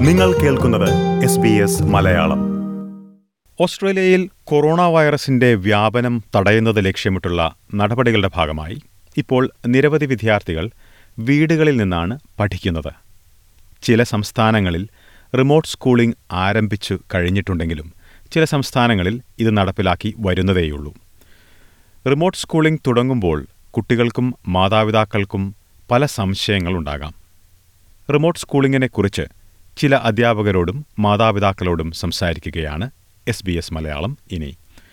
നിങ്ങൾ കേൾക്കുന്നത് S B S Malayalam ഓസ്ട്രേലിയയിൽ കൊറോണ വൈറസിന്റെ വ്യാപനം തടയുന്നത് ലക്ഷ്യമിട്ടുള്ള നടപടികളുടെ ഭാഗമായി ഇപ്പോൾ നിരവധി വിദ്യാർത്ഥികൾ വീടുകളിൽ നിന്നാണ് പഠിക്കുന്നത് ചില സംസ്ഥാനങ്ങളിൽ റിമോട്ട് സ്കൂളിംഗ് ആരംഭിച്ചു കഴിഞ്ഞിട്ടുണ്ടെങ്കിലും ചില സംസ്ഥാനങ്ങളിൽ ഇത് നടപ്പിലാക്കി വരുന്നതേയുള്ളൂ റിമോട്ട് സ്കൂളിംഗ് തുടങ്ങുമ്പോൾ കുട്ടികൾക്കും മാതാപിതാക്കൾക്കും പല സംശയങ്ങളുണ്ടാകാം റിമോട്ട് സ്കൂളിങ്ങിനെക്കുറിച്ച് ചില അധ്യാപകരോടും മാതാപിതാക്കളോടും സംസാരിക്കുകയാണ് എസ് ബി എസ് മലയാളം ഇനി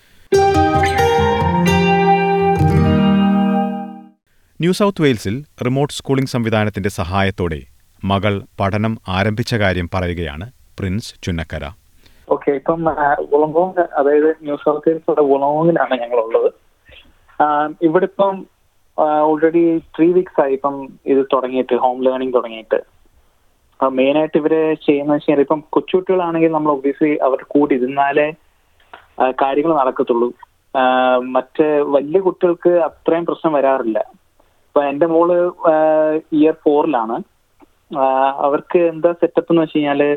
ന്യൂ സൗത്ത് വെയിൽസിൽ റിമോട്ട് സ്കൂളിംഗ് സംവിധാനത്തിന്റെ സഹായത്തോടെ മകൾ പഠനം ആരംഭിച്ച കാര്യം പറയുകയാണ് പ്രിൻസ് ചുന്നക്കര ഓക്കെ ഇപ്പം ഉളങ്കോങ് അതായത് ന്യൂ സൗത്ത് വെയിൽസ് ഉളങ്കോങ്ങിലാണ് ഞങ്ങളുള്ളത് ആഹ് ഇവിടെ ഇപ്പം ഓൾറെഡി ത്രീ വീക്സ് ആയി ഇപ്പം ഇത് തുടങ്ങിയിട്ട് ഹോം ലേണിംഗ് തുടങ്ങിയിട്ട് അപ്പം മെയിൻ ആയിട്ട് ഇവര് ചെയ്യുന്ന വെച്ചാൽ ഇപ്പം കൊച്ചുകുട്ടികളാണെങ്കിൽ നമ്മൾ ഒബ്വിയസ്ലി അവർ കൂടി ഇരുന്നാലേ കാര്യങ്ങൾ നടക്കത്തുള്ളൂ ആഹ് മറ്റ് വലിയ കുട്ടികൾക്ക് അത്രയും പ്രശ്നം വരാറില്ല ഇപ്പൊ എന്റെ മോള് ഇയർ ഫോറിലാണ് അവർക്ക് എന്താ സെറ്റപ്പ് എന്ന് വെച്ച് കഴിഞ്ഞാല്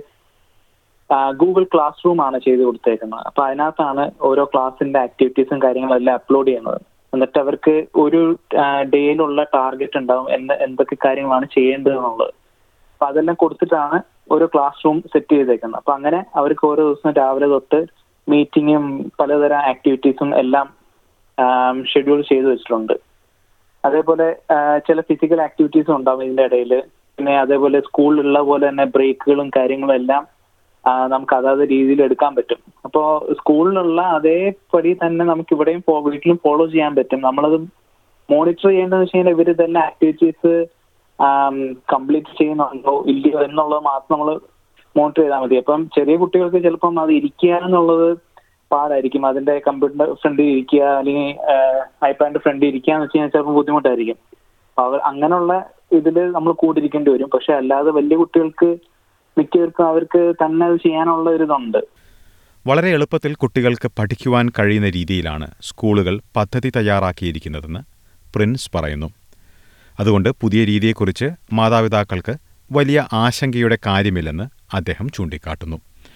ഗൂഗിൾ ക്ലാസ് റൂം ആണ് ചെയ്ത് കൊടുത്തേക്കുന്നത് അപ്പൊ അതിനകത്താണ് ഓരോ ക്ലാസ്സിന്റെ ആക്ടിവിറ്റീസും കാര്യങ്ങളും എല്ലാം അപ്ലോഡ് ചെയ്യുന്നത് എന്നിട്ട് അവർക്ക് ഒരു ഡേയിലുള്ള ടാർഗറ്റ് ഉണ്ടാവും എന്ത് എന്തൊക്കെ കാര്യങ്ങളാണ് ചെയ്യേണ്ടത് എന്നുള്ളത് അപ്പൊ അതെല്ലാം കൊടുത്തിട്ടാണ് ഓരോ ക്ലാസ് റൂം സെറ്റ് ചെയ്തേക്കുന്നത് അപ്പൊ അങ്ങനെ അവർക്ക് ഓരോ ദിവസം രാവിലെ തൊട്ട് മീറ്റിങ്ങും പലതരം ആക്ടിവിറ്റീസും എല്ലാം ഷെഡ്യൂൾ ചെയ്ത് വെച്ചിട്ടുണ്ട് അതേപോലെ ചില ഫിസിക്കൽ ആക്ടിവിറ്റീസും ഉണ്ടാവും ഇതിന്റെ ഇടയിൽ പിന്നെ അതേപോലെ സ്കൂളിലുള്ള പോലെ തന്നെ ബ്രേക്കുകളും കാര്യങ്ങളും എല്ലാം നമുക്ക് അതാത് രീതിയിൽ എടുക്കാൻ പറ്റും അപ്പോൾ സ്കൂളിലുള്ള അതേപടി തന്നെ നമുക്ക് ഇവിടെയും വീട്ടിലും ഫോളോ ചെയ്യാൻ പറ്റും നമ്മളത് മോണിറ്റർ ചെയ്യേണ്ടതെന്ന് വെച്ച് കഴിഞ്ഞാൽ ഇവർ ഇതെല്ലാം ആക്ടിവിറ്റീസ് കംപ്ലീറ്റ് ചെയ്യുന്നുണ്ടോ ഇല്ലയോ എന്നുള്ളത് മാത്രം നമ്മൾ മോണിറ്റർ ചെയ്താൽ മതി അപ്പം ചെറിയ കുട്ടികൾക്ക് ചിലപ്പം അത് ഇരിക്കുക എന്നുള്ളത് പാടായിരിക്കും അതിന്റെ കമ്പ്യൂട്ടറിന്റെ ഫ്രണ്ടിൽ ഇരിക്കുക അല്ലെങ്കിൽ ഐപാഡിന്റെ ഫ്രണ്ടിൽ ഇരിക്കുക എന്ന് വെച്ച് കഴിഞ്ഞാൽ ചിലപ്പോൾ ബുദ്ധിമുട്ടായിരിക്കും അവർ അങ്ങനെയുള്ള ഇതിൽ നമ്മൾ കൂടിരിക്കേണ്ടി വരും പക്ഷെ അല്ലാതെ വലിയ കുട്ടികൾക്ക് മിക്കവർക്കും അവർക്ക് തന്നെ അത് ചെയ്യാനുള്ള ഒരു ഇതുണ്ട് വളരെ എളുപ്പത്തിൽ കുട്ടികൾക്ക് പഠിക്കുവാൻ കഴിയുന്ന രീതിയിലാണ് സ്കൂളുകൾ പദ്ധതി തയ്യാറാക്കിയിരിക്കുന്നതെന്ന് പ്രിൻസ് പറയുന്നു അതുകൊണ്ട് പുതിയ രീതിയെക്കുറിച്ച് മാതാപിതാക്കൾക്ക് വലിയ ആശങ്കയുടെ കാര്യമില്ലെന്ന് അദ്ദേഹം ചൂണ്ടിക്കാട്ടുന്നു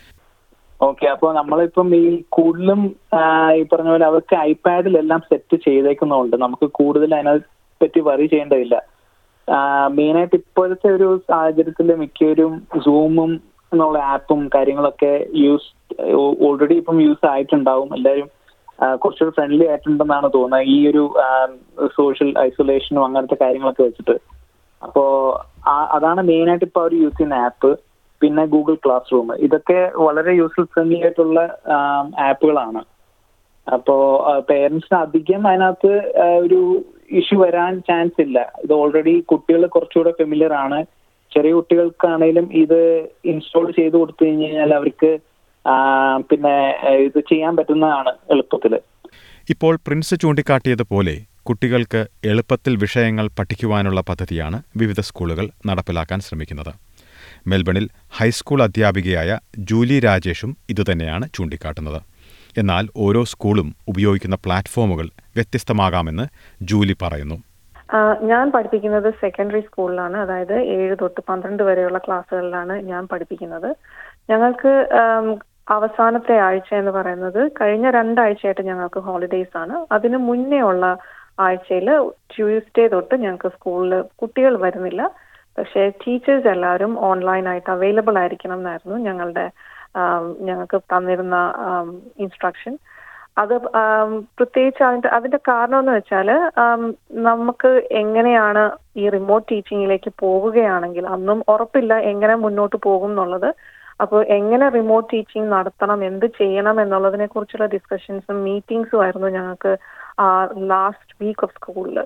ഓക്കെ അപ്പോൾ നമ്മളിപ്പം ഈ കൂടുതലും ഈ പറഞ്ഞ പോലെ അവർക്ക് ഐപാഡിലെല്ലാം സെറ്റ് ചെയ്തേക്കുന്നതുകൊണ്ട് നമുക്ക് കൂടുതൽ അതിനെ പറ്റി വറി ചെയ്യേണ്ടതില്ല മെയിനായിട്ട് ഇപ്പോഴത്തെ ഒരു സാഹചര്യത്തിൽ മിക്കവരും സൂമും എന്നുള്ള ആപ്പും കാര്യങ്ങളൊക്കെ യൂസ് ഓൾറെഡി ഇപ്പം യൂസ് ആയിട്ടുണ്ടാവും എല്ലാവരും കുറച്ചുകൂടി ഫ്രണ്ട്ലി ആയിട്ടുണ്ടെന്നാണ് തോന്നുന്നത് ഈ ഒരു സോഷ്യൽ ഐസൊലേഷനും അങ്ങനത്തെ കാര്യങ്ങളൊക്കെ വെച്ചിട്ട് അപ്പോ അതാണ് മെയിൻ ആയിട്ട് ഇപ്പൊ അവർ യൂസ് ചെയ്യുന്ന ആപ്പ് പിന്നെ ഗൂഗിൾ ക്ലാസ് റൂം ഇതൊക്കെ വളരെ യൂസ്ഫുൾ ഫ്രണ്ട്ലി ആയിട്ടുള്ള ആപ്പുകളാണ് അപ്പോ പേരൻസിന് അധികം അതിനകത്ത് ഒരു ഇഷ്യൂ വരാൻ ചാൻസ് ഇല്ല ഇത് ഓൾറെഡി കുട്ടികൾ കുറച്ചുകൂടെ ഫെമിലിയർ ആണ് ചെറിയ കുട്ടികൾക്കാണേലും ഇത് ഇൻസ്റ്റാൾ ചെയ്ത് കൊടുത്തു കഴിഞ്ഞ് കഴിഞ്ഞാൽ അവർക്ക് പിന്നെ ഇത് ചെയ്യാൻ പറ്റുന്നതാണ് എളുപ്പത്തിൽ ഇപ്പോൾ പ്രിൻസ് ചൂണ്ടിക്കാട്ടിയതുപോലെ കുട്ടികൾക്ക് എളുപ്പത്തിൽ വിഷയങ്ങൾ പഠിക്കുവാനുള്ള പദ്ധതിയാണ് വിവിധ സ്കൂളുകൾ നടപ്പിലാക്കാൻ ശ്രമിക്കുന്നത് മെൽബണിൽ ഹൈസ്കൂൾ അധ്യാപികയായ ജൂലി രാജേഷും ഇതുതന്നെയാണ് ചൂണ്ടിക്കാട്ടുന്നത് എന്നാൽ ഓരോ സ്കൂളും ഉപയോഗിക്കുന്ന പ്ലാറ്റ്ഫോമുകൾ വ്യത്യസ്തമാകാമെന്ന് ജൂലി പറയുന്നു ഞാൻ പഠിപ്പിക്കുന്നത് സെക്കൻഡറി സ്കൂളിലാണ് അതായത് ഏഴ് തൊട്ട് പന്ത്രണ്ട് വരെയുള്ള ക്ലാസ്സുകളിലാണ് ഞാൻ പഠിപ്പിക്കുന്നത് ഞങ്ങൾക്ക് അവസാനത്തെ ആഴ്ച എന്ന് പറയുന്നത് കഴിഞ്ഞ രണ്ടാഴ്ചയായിട്ട് ഞങ്ങൾക്ക് ഹോളിഡേയ്സ് ആണ് അതിന് മുന്നേ ഉള്ള ആഴ്ചയിൽ ട്യൂസ്ഡേ തൊട്ട് ഞങ്ങൾക്ക് സ്കൂളിൽ കുട്ടികൾ വരുന്നില്ല പക്ഷേ ടീച്ചേഴ്സ് എല്ലാവരും ഓൺലൈനായിട്ട് അവൈലബിൾ ആയിരിക്കണം എന്നായിരുന്നു ഞങ്ങളുടെ ഞങ്ങൾക്ക് തന്നിരുന്ന ഇൻസ്ട്രക്ഷൻ അത് പ്രത്യേകിച്ച് അതിന്റെ അതിന്റെ കാരണം എന്ന് വെച്ചാൽ നമുക്ക് എങ്ങനെയാണ് ഈ റിമോട്ട് ടീച്ചിങ്ങിലേക്ക് പോവുകയാണെങ്കിൽ അന്നും ഉറപ്പില്ല എങ്ങനെ മുന്നോട്ട് പോകും എന്നുള്ളത് അപ്പോൾ എങ്ങനെ റിമോട്ട് ടീച്ചിങ് നടത്തണം എന്ത് ചെയ്യണം എന്നുള്ളതിനെ കുറിച്ചുള്ള ഡിസ്കഷൻസും മീറ്റിംഗ്സും ആയിരുന്നു ഞങ്ങൾക്ക് ലാസ്റ്റ് വീക്ക് ഓഫ് സ്കൂളിൽ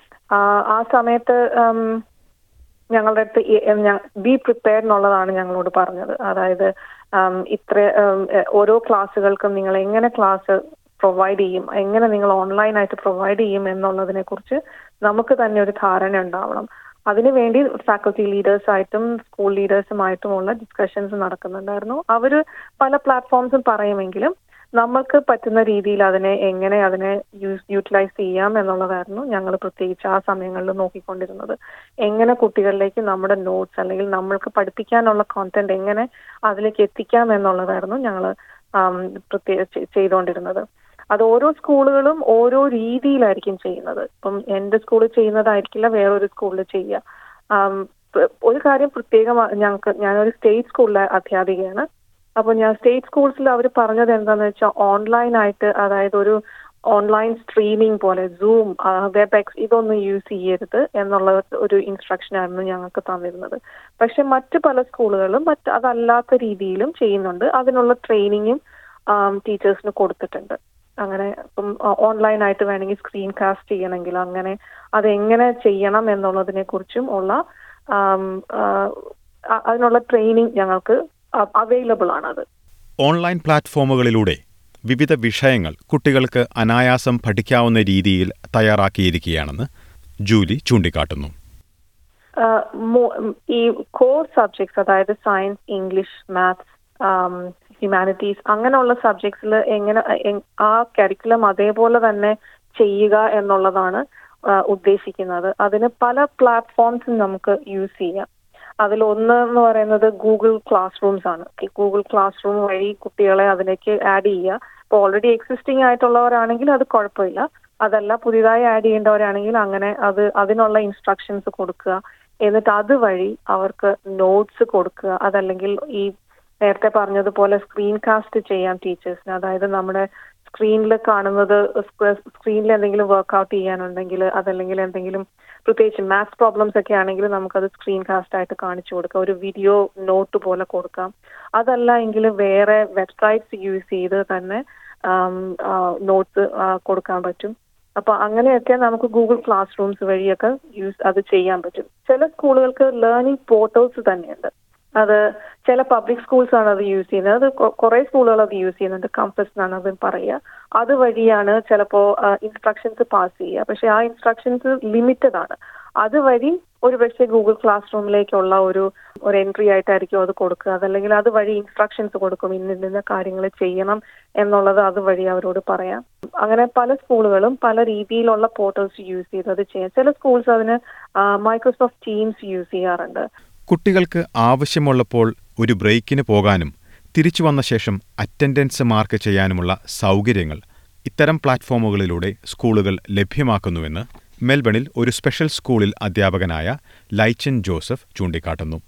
ആ സമയത്ത് ഞങ്ങളുടെ അടുത്ത് ബി പ്രിപ്പയർഡ് എന്നുള്ളതാണ് ഞങ്ങളോട് പറഞ്ഞത് അതായത് ഇത്ര ഓരോ ക്ലാസ്സുകൾക്കും നിങ്ങൾ എങ്ങനെ ക്ലാസ് പ്രൊവൈഡ് ചെയ്യും എങ്ങനെ നിങ്ങൾ ഓൺലൈനായിട്ട് പ്രൊവൈഡ് ചെയ്യും എന്നുള്ളതിനെ കുറിച്ച് നമുക്ക് തന്നെ ഒരു ധാരണ ഉണ്ടാവണം അതിനുവേണ്ടി ഫാക്കൽറ്റി ലീഡേഴ്സായിട്ടും സ്കൂൾ ലീഡേഴ്സുമായിട്ടുമുള്ള ഡിസ്കഷൻസ് നടക്കുന്നുണ്ടായിരുന്നു അവർ പല പ്ലാറ്റ്ഫോംസും പറയുമെങ്കിലും നമ്മൾക്ക് പറ്റുന്ന രീതിയിൽ അതിനെ എങ്ങനെ അതിനെ യൂസ് യൂട്ടിലൈസ് ചെയ്യാം എന്നുള്ളതായിരുന്നു ഞങ്ങൾ പ്രത്യേകിച്ച് ആ സമയങ്ങളിൽ നോക്കിക്കൊണ്ടിരുന്നത് എങ്ങനെ കുട്ടികളിലേക്ക് നമ്മുടെ നോട്ട്സ് അല്ലെങ്കിൽ നമ്മൾക്ക് പഠിപ്പിക്കാനുള്ള കോണ്ടന്റ് എങ്ങനെ അതിലേക്ക് എത്തിക്കാം എന്നുള്ളതായിരുന്നു ഞങ്ങൾ പ്രത്യേകിച്ച് ചെയ്തുകൊണ്ടിരുന്നത് അത് ഓരോ സ്കൂളുകളും ഓരോ രീതിയിലായിരിക്കും ചെയ്യുന്നത് ഇപ്പം എന്റെ സ്കൂളിൽ ചെയ്യുന്നതായിരിക്കില്ല വേറൊരു സ്കൂളിൽ ചെയ്യുക ആം, പ- ഒരു കാര്യം പ്രത്യേകം ഞങ്ങൾക്ക് ഞാനൊരു സ്റ്റേറ്റ് സ്കൂളിലെ അധ്യാപികയാണ് അപ്പോൾ ഞാൻ സ്റ്റേറ്റ് സ്കൂൾസിൽ അവർ പറഞ്ഞത് എന്താന്ന് വെച്ചാൽ ഓൺലൈൻ ആയിട്ട് അതായത് ഒരു ഓൺലൈൻ സ്ട്രീമിംഗ് പോലെ സൂം വെബ് എക്സ് ഇതൊന്നും യൂസ് ചെയ്യരുത് എന്നുള്ള ഒരു ഇൻസ്ട്രക്ഷൻ ആയിരുന്നു ഞങ്ങൾക്ക് തന്നിരുന്നത് പക്ഷെ മറ്റ് പല സ്കൂളുകളും മറ്റ് അതല്ലാത്ത രീതിയിലും ചെയ്യുന്നുണ്ട് അതിനുള്ള ട്രെയിനിങ്ങും ടീച്ചേഴ്സിന് കൊടുത്തിട്ടുണ്ട് അങ്ങനെ ഇപ്പം ഓൺലൈൻ ആയിട്ട് വേണമെങ്കിൽ സ്ക്രീൻ കാസ്റ്റ് ചെയ്യണമെങ്കിൽ അങ്ങനെ അതെങ്ങനെ ചെയ്യണം എന്നുള്ളതിനെ കുറിച്ചും ഉള്ള ആം, ആ, അ- അതിനുള്ള ട്രെയിനിങ് ഞങ്ങൾക്ക് അവൈലബിൾ ആണത് ഓൺലൈൻ പ്ലാറ്റ്ഫോമുകളിലൂടെ വിവിധ വിഷയങ്ങൾ കുട്ടികൾക്ക് അനായാസം പഠിക്കാവുന്ന രീതിയിൽ തയ്യാറാക്കിയിരിക്കുകയാണെന്ന് ജൂലി ചൂണ്ടിക്കാട്ടുന്നു ആഹ് മോ- ഈ കോർ സബ്ജക്ട്സ് അതായത് സയൻസ് ഇംഗ്ലീഷ് മാത്സ് ഹ്യൂമാനിറ്റീസ് അങ്ങനെയുള്ള സബ്ജക്ട്സിൽ എങ്ങനെ എ- ആ കരിക്കുലം അതേപോലെ തന്നെ ചെയ്യുക എന്നുള്ളതാണ് ആഹ് ഉദ്ദേശിക്കുന്നത് അതിന് പല പ്ലാറ്റ്ഫോംസും നമുക്ക് യൂസ് ചെയ്യാം അതിൽ ഒന്ന് എന്ന് പറയുന്നത് ഗൂഗിൾ ക്ലാസ് റൂംസ് ആണ് ഈ ഗൂഗിൾ ക്ലാസ് റൂം വഴി കുട്ടികളെ അതിലേക്ക് ആഡ് ചെയ്യുക ഇപ്പോൾ ഓൾറെഡി എക്സിസ്റ്റിംഗ് ആയിട്ടുള്ളവരാണെങ്കിൽ അത് കുഴപ്പമില്ല അതല്ല പുതിയതായി ആഡ് ചെയ്യേണ്ടവരാണെങ്കിൽ അങ്ങനെ അത് അതിനുള്ള ഇൻസ്ട്രക്ഷൻസ് കൊടുക്കുക എന്നിട്ട് അതുവഴി അവർക്ക് നോട്ട്സ് കൊടുക്കുക അതല്ലെങ്കിൽ ഈ നേരത്തെ പറഞ്ഞതുപോലെ സ്ക്രീൻ കാസ്റ്റ് ചെയ്യാം ടീച്ചേഴ്സിന് അതായത് നമ്മുടെ സ്ക്രീനിൽ കാണുന്നത് സ്ക്രീനിൽ എന്തെങ്കിലും വർക്ക്ഔട്ട് ചെയ്യാനുണ്ടെങ്കിൽ അതല്ലെങ്കിൽ എന്തെങ്കിലും പ്രത്യേകിച്ച് മാത്സ് പ്രോബ്ലംസ് ഒക്കെ ആണെങ്കിൽ നമുക്കത് സ്ക്രീൻ കാസ്റ്റ് ആയിട്ട് കാണിച്ചു കൊടുക്കാം ഒരു വീഡിയോ നോട്ട് പോലെ കൊടുക്കാം അതല്ല എങ്കിൽ വേറെ വെബ്സൈറ്റ്സ് യൂസ് ചെയ്ത് തന്നെ നോട്ട്സ് കൊടുക്കാൻ പറ്റും അപ്പൊ അങ്ങനെയൊക്കെ നമുക്ക് ഗൂഗിൾ ക്ലാസ് റൂംസ് വഴിയൊക്കെ യൂസ് അത് ചെയ്യാൻ പറ്റും ചില സ്കൂളുകൾക്ക് ലേണിംഗ് പോർട്ടൽസ് തന്നെയുണ്ട് അത് ചില പബ്ലിക് സ്കൂൾസ് ആണ് അത് യൂസ് ചെയ്യുന്നത് അത് കൊ- കുറെ സ്കൂളുകൾ അത് യൂസ് ചെയ്യുന്നുണ്ട് കമ്പസ് എന്നാണ് അത് പറയുക അത് വഴിയാണ് ചിലപ്പോ ഇൻസ്ട്രക്ഷൻസ് പാസ് ചെയ്യുക പക്ഷെ ആ ഇൻസ്ട്രക്ഷൻസ് ലിമിറ്റഡ് ആണ് അതുവഴി ഒരു പക്ഷേ ഗൂഗിൾ ക്ലാസ് റൂമിലേക്കുള്ള ഒരു ഒരു എൻട്രി ആയിട്ടായിരിക്കും അത് കൊടുക്കുക അതല്ലെങ്കിൽ അത് വഴി ഇൻസ്ട്രക്ഷൻസ് കൊടുക്കും ഇന്ന ഇന്ന കാര്യങ്ങൾ ചെയ്യണം എന്നുള്ളത് അതുവഴി അവരോട് പറയാം അങ്ങനെ പല സ്കൂളുകളും പല രീതിയിലുള്ള പോർട്ടൽസ് യൂസ് ചെയ്ത് അത് ചെയ്യാം ചില സ്കൂൾസ് അതിന് മൈക്രോസോഫ്റ്റ് ടീംസ് യൂസ് ചെയ്യാറുണ്ട് കുട്ടികൾക്ക് ആവശ്യമുള്ളപ്പോൾ ഒരു ബ്രേക്കിന് പോകാനും തിരിച്ചു വന്ന ശേഷം അറ്റൻഡൻസ് മാർക്ക് ചെയ്യാനുമുള്ള സൗകര്യങ്ങൾ ഇത്തരം പ്ലാറ്റ്ഫോമുകളിലൂടെ സ്കൂളുകൾ ലഭ്യമാക്കുന്നുവെന്ന് മെൽബണിൽ ഒരു സ്പെഷ്യൽ സ്കൂളിൽ അധ്യാപകനായ ലൈച്ചൻ ജോസഫ് ചൂണ്ടിക്കാട്ടുന്നു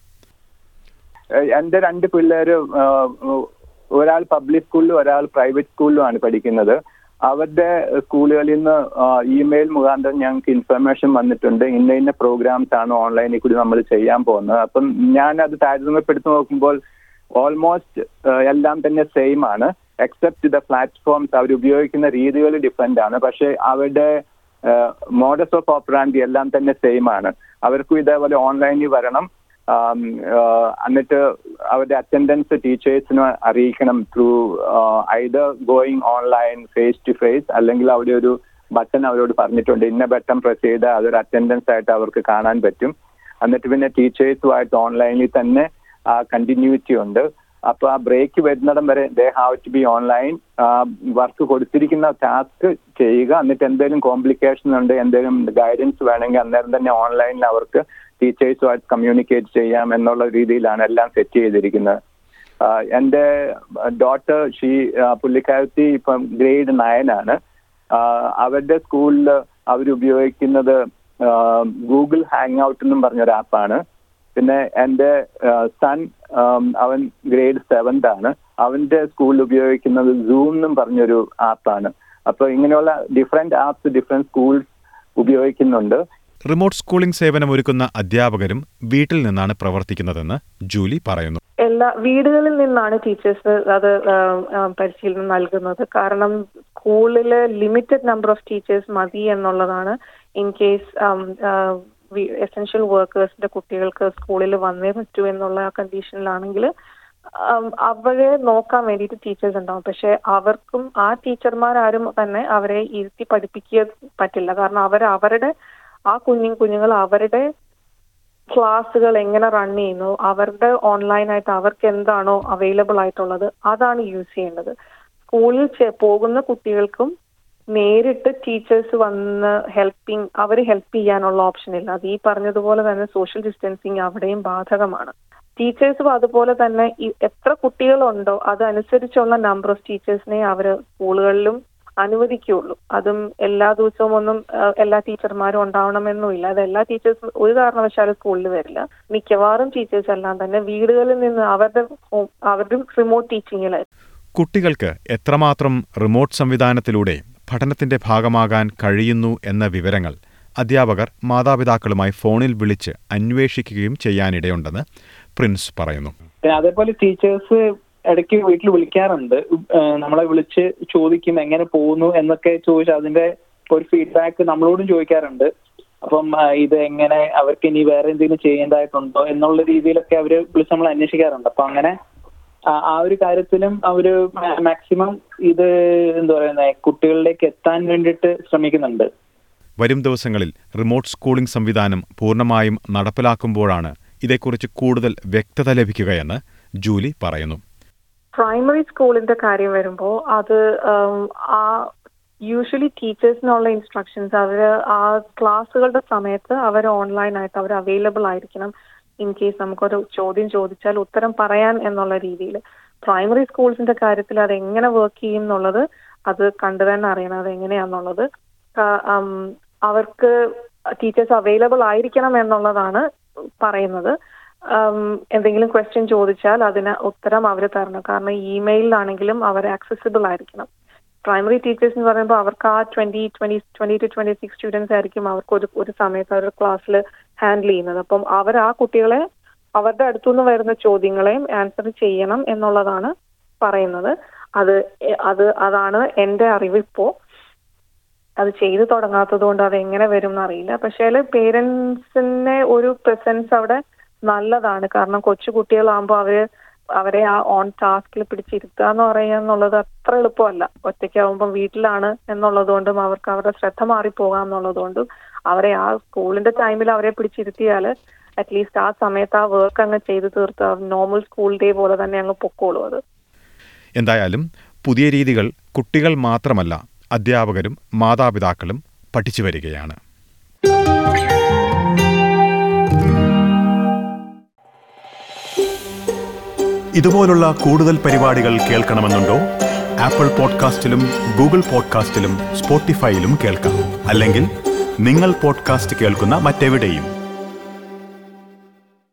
ഏഹ് എന്റെ രണ്ട് പിള്ളേര് ആഹ് ഒരാൾ പബ്ലിക് സ്കൂളിലും ഒരാൾ പ്രൈവറ്റ് സ്കൂളിലുമാണ് പഠിക്കുന്നത് അവരുടെ സ്കൂളുകളിൽ നിന്ന് ഇമെയിൽ മുഖാന്തരം ഞങ്ങൾക്ക് ഇൻഫർമേഷൻ വന്നിട്ടുണ്ട് ഇന്ന ഇന്ന പ്രോഗ്രാംസ് ആണ് ഓൺലൈനിൽ കൂടി നമ്മൾ ചെയ്യാൻ പോകുന്നത് അപ്പം ഞാൻ അത് താരതമ്യപ്പെടുത്തി നോക്കുമ്പോൾ ഓൾമോസ്റ്റ് എല്ലാം തന്നെ സെയിം ആണ് എക്സെപ്റ്റ് ദ പ്ലാറ്റ്ഫോംസ് അവർ ഉപയോഗിക്കുന്ന രീതികൾ ഡിഫറെന്റ് ആണ് പക്ഷേ അവരുടെ മോഡസ് ഓഫ് ഓപ്പറാൻഡി എല്ലാം തന്നെ സെയിം ആണ് അവർക്കും ഇതേപോലെ ഓൺലൈനിൽ വരണം ആം, ആഹ് എന്നിട്ട് അവരുടെ അറ്റൻഡൻസ് ടീച്ചേഴ്സിന് അറിയിക്കണം through either going online face to face അല്ലെങ്കിൽ അവിടെ ഒരു ബട്ടൺ അവരോട് പറഞ്ഞിട്ടുണ്ട് ഇന്ന ബട്ടൺ പ്രസ് ചെയ്താൽ അതൊരു അറ്റൻഡൻസ് ആയിട്ട് അവർക്ക് കാണാൻ പറ്റും എന്നിട്ട് പിന്നെ ടീച്ചേഴ്സുമായിട്ട് ഓൺലൈനിൽ തന്നെ ആ കണ്ടിന്യൂറ്റി ഉണ്ട് അപ്പൊ ആ ബ്രേക്ക് വരുന്നിടം വരെ they have to be online work കൊടുത്തിരിക്കുന്ന ടാസ്ക് ചെയ്യുക എന്നിട്ട് എന്തെങ്കിലും കോംപ്ലിക്കേഷൻ ഉണ്ട് എന്തെങ്കിലും ഗൈഡൻസ് വേണമെങ്കിൽ അന്നേരം തന്നെ ഓൺലൈനിൽ അവർക്ക് ടീച്ചേഴ്സുമായിട്ട് കമ്മ്യൂണിക്കേറ്റ് ചെയ്യാം എന്നുള്ള രീതിയിലാണ് എല്ലാം സെറ്റ് ചെയ്തിരിക്കുന്നത് ആഹ് എന്റെ ഡോട്ടർ ഷീ പുള്ളിക്കാരത്തി ഇപ്പം ഗ്രേഡ് നയൻ ആണ് ആഹ് അവരുടെ സ്കൂളിൽ അവരുപയോഗിക്കുന്നത് ഗൂഗിൾ ഹാങ് ഔട്ട് എന്നും പറഞ്ഞൊരു ആപ്പാണ് പിന്നെ എൻ്റെ സൺ അവൻ ഗ്രേഡ് സെവൻത് ആണ് അവന്റെ സ്കൂളിൽ ഉപയോഗിക്കുന്നത് സൂം എന്നും പറഞ്ഞൊരു ആപ്പാണ് അപ്പൊ ഇങ്ങനെയുള്ള ഡിഫറെന്റ് ആപ്സ് ഡിഫറെന്റ് സ്കൂൾസ് ഉപയോഗിക്കുന്നുണ്ട് റിമോട്ട് സ്കൂളിംഗ് സേവനമൊരുക്കുന്ന അധ്യാപകരും വീട്ടിൽ നിന്നാണ് പ്രവർത്തിക്കുന്നതെന്ന് ജൂലി പറയുന്നു എല്ലാ വീടുകളിൽ നിന്നാണ് ടീച്ചേഴ്സ് അത് ആ, ആ, പരിശീലനം നൽകുന്നത് കാരണം സ്കൂളില് ലിമിറ്റഡ് നമ്പർ ഓഫ് ടീച്ചേഴ്സ് മതി എന്നുള്ളതാണ് ഇൻ കേസ് എസെൻഷ്യൽ വർക്കേഴ്സിന്റെ കുട്ടികൾക്ക് സ്കൂളിൽ വന്നേ പറ്റൂ എന്നുള്ള ആ കണ്ടീഷനിലാണെങ്കിൽ അവരെ നോക്കാൻ വേണ്ടിയിട്ട് ടീച്ചേഴ്സ് ഉണ്ടാവും പക്ഷെ അവർക്കും ആ ടീച്ചർമാരാരും തന്നെ അവരെ ഇരുത്തി പഠിപ്പിക്കുക പറ്റില്ല കാരണം അവർ അവരുടെ ആ കുഞ്ഞു കുഞ്ഞുങ്ങൾ അവരുടെ ക്ലാസ്സുകൾ എങ്ങനെ റൺ ചെയ്യുന്നു അവരുടെ ഓൺലൈനായിട്ട് അവർക്ക് എന്താണോ അവൈലബിൾ ആയിട്ടുള്ളത് അതാണ് യൂസ് ചെയ്യേണ്ടത് സ്കൂളിൽ ചെ- പോകുന്ന കുട്ടികൾക്കും നേരിട്ട് ടീച്ചേഴ്സ് വന്ന് ഹെൽപ്പിംഗ് അവർ ഹെൽപ്പ് ചെയ്യാനുള്ള ഓപ്ഷൻ ഇല്ല അത് ഈ പറഞ്ഞതുപോലെ തന്നെ സോഷ്യൽ ഡിസ്റ്റൻസിങ് അവിടെയും ബാധകമാണ് ടീച്ചേഴ്സും അതുപോലെ തന്നെ ഈ എത്ര കുട്ടികളുണ്ടോ അതനുസരിച്ചുള്ള നമ്പർ ഓഫ് ടീച്ചേഴ്സിനെ അവർ സ്കൂളുകളിലും അനുവദിക്കുകയുള്ളൂ അതും എല്ലാ ദിവസവും ഒന്നും ആ, എല്ലാ ടീച്ചർമാരും ഉണ്ടാവണമെന്നുമില്ല അത് എല്ലാ ടീച്ചേഴ്സും ഒരു കാരണവശാലും സ്കൂളിൽ വരില്ല മിക്കവാറും ടീച്ചേഴ്സ് എല്ലാം തന്നെ വീടുകളിൽ നിന്ന് അവരുടെ home- അവരുടെ റിമോട്ട് ടീച്ചിങ്ങിലായിരിക്കും കുട്ടികൾക്ക് എത്രമാത്രം റിമോട്ട് സംവിധാനത്തിലൂടെ പഠനത്തിന്റെ ഭാഗമാകാൻ കഴിയുന്നു എന്ന വിവരങ്ങൾ അധ്യാപകർ മാതാപിതാക്കളുമായി ഫോണിൽ വിളിച്ച് അന്വേഷിക്കുകയും ചെയ്യാനിടയുണ്ടെന്ന് പ്രിൻസ് പറയുന്നു പിന്നെ അതേപോലെ ടീച്ചേഴ്സ് ഇടയ്ക്ക് വീട്ടിൽ വിളിക്കാറുണ്ട് ഏഹ് നമ്മളെ വിളിച്ച് ചോദിക്കും എങ്ങനെ പോകുന്നു എന്നൊക്കെ ചോദിച്ച് അതിന്റെ ഒരു ഫീഡ്ബാക്ക് നമ്മളോടും ചോദിക്കാറുണ്ട് അപ്പം ആ, ഇത് എങ്ങനെ അവർക്ക് ഇനി വേറെ എന്തെങ്കിലും ചെയ്യേണ്ടതായിട്ടുണ്ടോ എന്നുള്ള രീതിയിലൊക്കെ അവര് വിളിച്ച് നമ്മൾ അന്വേഷിക്കാറുണ്ട് അപ്പൊ അങ്ങനെ ആ- ആ ഒരു കാര്യത്തിലും അവര് മാക്സിമം ഇത് എന്താ പറയുന്നത് കുട്ടികളിലേക്ക് എത്താൻ വേണ്ടിയിട്ട് ശ്രമിക്കുന്നുണ്ട് വരും ദിവസങ്ങളിൽ റിമോട്ട് സ്കൂളിംഗ് സംവിധാനം പൂർണ്ണമായും നടപ്പിലാക്കുമ്പോഴാണ് ഇതേക്കുറിച്ച് കൂടുതൽ വ്യക്തത ലഭിക്കുകയെന്ന് ജൂലി പറയുന്നു പ്രൈമറി സ്കൂളിന്റെ കാര്യം വരുമ്പോൾ അത് ഉം, ആ യൂഷ്വലി ടീച്ചേഴ്സിനുള്ള ഇൻസ്ട്രക്ഷൻസ് അവർ ആ ക്ലാസ്സുകളുടെ സമയത്ത് അവർ ഓൺലൈനായിട്ട് അവർ അവൈലബിൾ ആയിരിക്കണം ഇൻ കേസ് നമുക്കൊരു ചോദ്യം ചോദിച്ചാൽ ഉത്തരം പറയാൻ എന്നുള്ള രീതിയിൽ പ്രൈമറി സ്കൂൾസിന്റെ കാര്യത്തിൽ അത് എങ്ങനെ വർക്ക് ചെയ്യും എന്നുള്ളത് അത് കണ്ടു തന്നെ അറിയണം അത് എങ്ങനെയാന്നുള്ളത് ക- ഉം, അവർക്ക് ടീച്ചേഴ്സ് അവൈലബിൾ ആയിരിക്കണം എന്നുള്ളതാണ് പറയുന്നത് ഉം, എന്തെങ്കിലും ക്വസ്റ്റ്യൻ ചോദിച്ചാൽ അതിന് ഉത്തരം അവർ തരണം കാരണം ഇമെയിലാണെങ്കിലും അവർ ആക്സസിബിൾ ആയിരിക്കണം പ്രൈമറി ടീച്ചേഴ്സ് എന്ന് പറയുമ്പോൾ അവർക്ക് ആ twenty twenty twenty to twenty six students ആയിരിക്കും അവർക്ക് ഒരു ഒരു സമയത്ത് അവരുടെ ക്ലാസ്സിൽ ഹാൻഡിൽ ചെയ്യുന്നത് അപ്പം അവർ ആ കുട്ടികളെ അവരുടെ അടുത്തുനിന്ന് വരുന്ന ചോദ്യങ്ങളെയും ആൻസർ ചെയ്യണം എന്നുള്ളതാണ് പറയുന്നത് അത് എ- അത് അതാണ് എന്റെ അറിവ് ഇപ്പോ അത് ചെയ്തു തുടങ്ങാത്തത് കൊണ്ട് അത് എങ്ങനെ വരും എന്നറിയില്ല പക്ഷേ പേരൻസിന്റെ ഒരു പ്രസൻസ് അവിടെ നല്ലതാണ് കാരണം കൊച്ചു കുട്ടികളാകുമ്പോൾ അവര് അവരെ ആ ഓൺ ടാസ്കിൽ പിടിച്ചിരുത്തുക എന്ന് പറയുക എന്നുള്ളത് അത്ര എളുപ്പമല്ല ഒറ്റയ്ക്കാവുമ്പോൾ വീട്ടിലാണ് എന്നുള്ളത് കൊണ്ടും അവർക്ക് അവരുടെ ശ്രദ്ധ മാറിപ്പോകാം എന്നുള്ളത് കൊണ്ടും അവരെ ആ സ്കൂളിന്റെ ടൈമിൽ അവരെ പിടിച്ചിരുത്തിയാൽ അറ്റ്ലീസ്റ്റ് ആ സമയത്ത് ആ വർക്ക് അങ്ങ് ചെയ്തു തീർത്ത് നോർമൽ സ്കൂൾ ഡേ പോലെ തന്നെ അങ്ങ് പൊക്കോളൂ അത് എന്തായാലും പുതിയ രീതികൾ കുട്ടികൾ മാത്രമല്ല അധ്യാപകരും മാതാപിതാക്കളും പഠിച്ചു വരികയാണ് ഇതുപോലുള്ള കൂടുതൽ പരിപാടികൾ കേൾക്കണമെന്നുണ്ടോ ആപ്പിൾ പോഡ്കാസ്റ്റിലും ഗൂഗിൾ പോഡ്കാസ്റ്റിലും സ്പോട്ടിഫൈയിലും കേൾക്കാം അല്ലെങ്കിൽ നിങ്ങൾ പോഡ്കാസ്റ്റ് കേൾക്കുന്ന മറ്റെവിടെയും